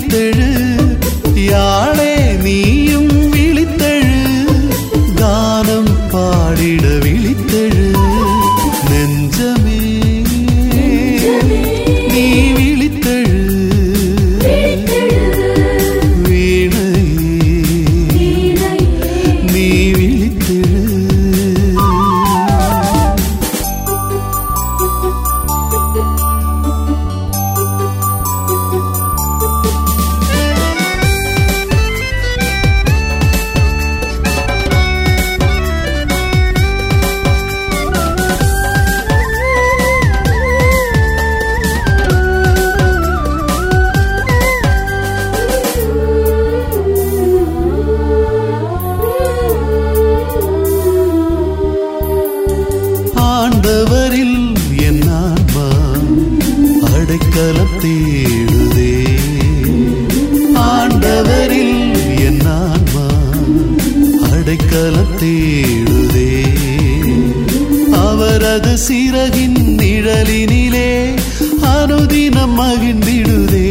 விழித்தெழு யாழே நீயும் விழித்தெழு கானம் பாடிட விழித்தெழு நெஞ்சமே நீ விழித்தெழு வீணை நீ விழித்தெழு ஆண்டவரில் என் ஆன்மா அடைக்கலம் தேடுதே ஆண்டவரில் என் ஆன்மா அடைக்கலம் தேடுதே அவரது சிறகின் நிழலினிலே அனுதினம் மகிழ்ந்திடுதே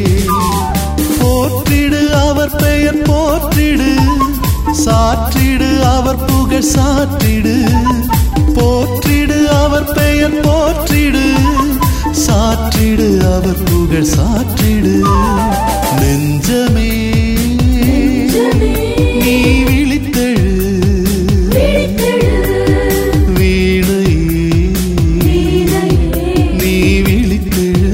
போற்றிடு அவர் பெயர் போற்றிடு சாற்றிடு அவர் புகழ் சாற்றிடு போற்றிடு அவர் பெயர் போற்றிடு சாற்றிடு அவர் புகழ் சாற்றிடு நெஞ்சமே நீ விழித்தெழு வீணை நீ விழித்தெழு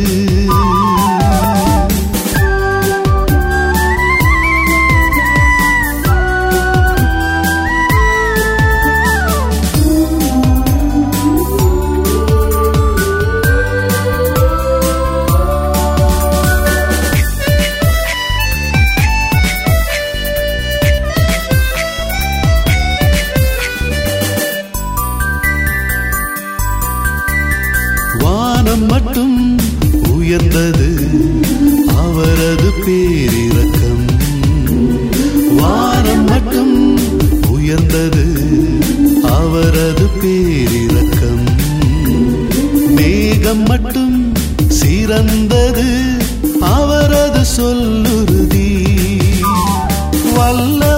வானம் மட்டும் உயர்ந்தது அவரது பேரிரக்கம் வானம் மட்டும் உயர்ந்தது அவரது பேரிரக்கம் மேகம் மட்டும் சிறந்தது அவரது சொல்லுறுதி வல்ல